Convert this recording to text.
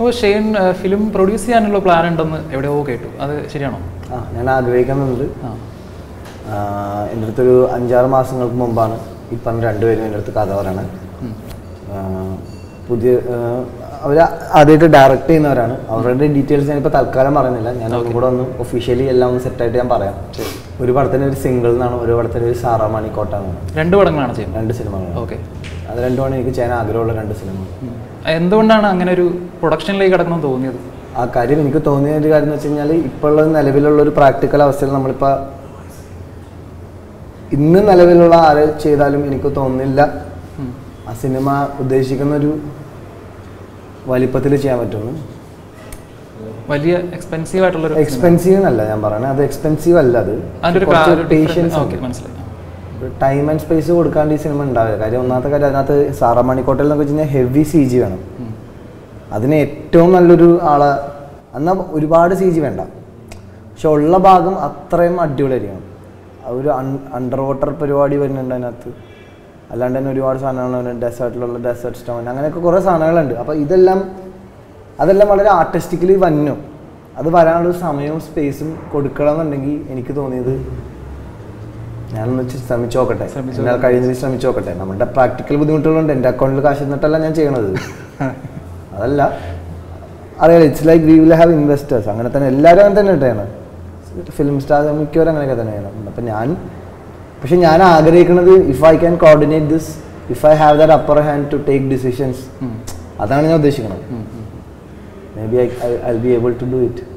അപ്പോൾ Shane film produce ചെയ്യാനുള്ള plan ഉണ്ടെന്ന് എവിടെയോ കേട്ടു അത് ശരിയാണോ ആ ഞാൻ ആഗ്രഹിക്കുന്നുണ്ട് ആ ആ, എൻ്റെ അടുത്തൊരു അഞ്ചാറ് മാസങ്ങൾക്ക് മുമ്പാണ് ഈ പറഞ്ഞ രണ്ടുപേരും എൻ്റെ അടുത്ത് കഥ പറയണത് ഉം. ആ, പുതിയ അവർ ആദ്യമായിട്ട് ഡയറക്റ്റ് ചെയ്യുന്നവരാണ് അവരുടെ ഡീറ്റെയിൽസ് ഞാനിപ്പോൾ തൽക്കാലം പറയുന്നില്ല ഞാൻ ഒന്നും കൂടെ ഒന്ന് ഒഫീഷ്യലി എല്ലാം ഒന്ന് സെറ്റായിട്ട് ഞാൻ പറയാം ഒരു പടത്തിന് ഒരു സിംഗിൾ എന്നാണ് ഒരു പടത്തിന് ഒരു സാറാമാണി കോട്ടാണ് രണ്ട് പടങ്ങളാണ് ചെയ്യുന്നത് രണ്ട് സിനിമകളാണ് ഓക്കെ അത് രണ്ടുമാണ് എനിക്ക് ചെയ്യാൻ ആഗ്രഹമുള്ള രണ്ട് സിനിമകൾ എന്തുകൊണ്ടാണ് അങ്ങനെ ഒരു പ്രൊഡക്ഷനിലേക്ക് കിടക്കണമെന്ന് തോന്നിയത് ആ കാര്യം എനിക്ക് തോന്നിയ ഒരു കാര്യം എന്ന് വെച്ച് കഴിഞ്ഞാൽ ഇപ്പോൾ ഉള്ള നിലവിലുള്ള ഒരു പ്രാക്ടിക്കൽ അവസ്ഥയിൽ നമ്മളിപ്പോൾ ഇന്ന് നിലവിലുള്ള ആര് ചെയ്താലും എനിക്ക് തോന്നുന്നില്ല ഉം. ആ സിനിമ ഉദ്ദേശിക്കുന്ന ഒരു വലിപ്പത്തിൽ ചെയ്യാൻ പറ്റുമെന്ന് വലിയ എക്സ്പെൻസീവ് ആയിട്ടുള്ളൊരു എക്സ്പെൻസീവ് എന്നല്ല ഞാൻ പറയുന്നത് അത് എക്സ്പെൻസീവ് അല്ല അത് അതിൻ്റെ ഒരു പേഷ്യൻസ് ഓക്കെ മനസ്സിലായി ടൈം ആൻഡ് സ്പേസ് കൊടുക്കാണ്ട് ഈ സിനിമ ഉണ്ടാവില്ല കാര്യം ഒന്നാമത്തെ കാര്യം അതിനകത്ത് സാറാമണിക്കോട്ടയിൽ എന്നൊക്കെ വെച്ച് കഴിഞ്ഞാൽ ഹെവി സി ജി വേണം ഉം. അതിന് ഏറ്റവും നല്ലൊരു ആളെ എന്നാൽ ഒരുപാട് സി ജി വേണ്ട പക്ഷെ ഉള്ള ഭാഗം അത്രയും അടിപൊളിയായിരിക്കണം ആ ഒരു അണ്ടർ വാട്ടർ പരിപാടി വരുന്നുണ്ട് അതിനകത്ത് അല്ലാണ്ട് തന്നെ ഒരുപാട് സാധനങ്ങൾ ഡെസേർട്ടിലുള്ള ഡെസേർട്ട് സ്റ്റോൺ അങ്ങനെയൊക്കെ കുറേ സാധനങ്ങളുണ്ട് അപ്പോൾ ഇതെല്ലാം അതെല്ലാം വളരെ ആർട്ടിസ്റ്റിക്കലി വന്നു അത് വരാനുള്ള സമയവും സ്പേസും കൊടുക്കണം എന്നുണ്ടെങ്കിൽ എനിക്ക് തോന്നിയത് ഞാനൊന്ന് ഇച്ചിരി ശ്രമിച്ചു നോക്കട്ടെ ശ്രമിച്ചു എന്നാൽ കഴിയുന്നത് ശ്രമിച്ചു നോക്കട്ടെ നമ്മുടെ പ്രാക്ടിക്കൽ ബുദ്ധിമുട്ടുകളുണ്ട് എൻ്റെ അക്കൗണ്ടിൽ കാശ് എന്നിട്ടല്ല ഞാൻ ചെയ്യണത് അതല്ല അറിയാലോ it's like we will have investors അങ്ങനെ തന്നെ എല്ലാവരും അങ്ങനെ തന്നെ ചെയ്യണം ഫിലിം സ്റ്റാർ മിക്കവരും അങ്ങനെയൊക്കെ തന്നെ ചെയ്യണം അപ്പം ഞാൻ പക്ഷെ ഞാൻ ആഗ്രഹിക്കുന്നത് if I can coordinate this if I have that upper hand to take decisions ഉം. അതാണ് ഞാൻ ഉദ്ദേശിക്കുന്നത് ഉം, ഉം. Maybe I I be able to do it